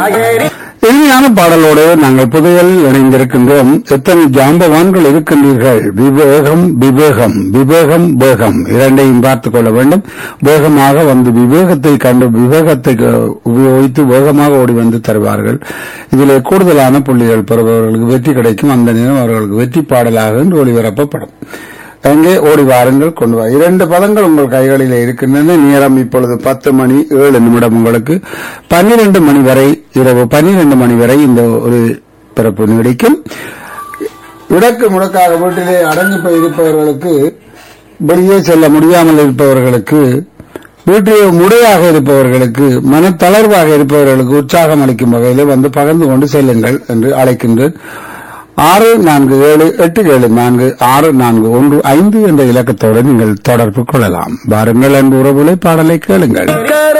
இனிமையான பாடலோடு நாங்கள் புதையல் இணைந்திருக்கின்றோம் எத்தனை ஜாம்பவான்கள் இருக்கின்றீர்கள் விவேகம் விவேகம் விவேகம் வேகம் இரண்டையும் பார்த்துக் கொள்ள வேண்டும் வேகமாக வந்து விவேகத்தை கண்டு விவேகத்தை க- உபயோகித்து வேகமாக ஓடி வந்து தருவார்கள் இதிலே கூடுதலான புள்ளிகள் பெறுபவர்களுக்கு வெற்றி கிடைக்கும் அந்த நேரம் அவர்களுக்கு வெற்றி பாடலாக என்று ஒளிபரப்பப்படும் அங்கே ஓடி வாருங்கள் கொண்டு வா இரண்டு பதங்கள் உங்கள் கைகளில் இருக்கின்றன நேரம் இப்பொழுது பத்து மணி ஏழு நிமிடம் உங்களுக்கு பன்னிரண்டு மணி வரை இரவு பன்னிரண்டு மணி வரை இந்த ஒரு பிறப்பு நீடிக்கும் இடக்கு முடக்காக வீட்டிலே அடங்கி போய் இருப்பவர்களுக்கு வெளியே செல்ல முடியாமல் இருப்பவர்களுக்கு வீட்டிலே முடையாக இருப்பவர்களுக்கு மனத்தளர்வாக இருப்பவர்களுக்கு உற்சாகம் அளிக்கும் வகையிலே வந்து பகிர்ந்து கொண்டு செல்லுங்கள் என்று அழைக்கின்றேன் ஆறு நான்கு ஏழு எட்டு ஏழு நான்கு ஆறு நான்கு ஒன்று ஐந்து என்ற இலக்கத்தோடு நீங்கள் தொடர்பு கொள்ளலாம் வாருங்கள் அன்பு உறவுகளை பாடலை கேளுங்கள்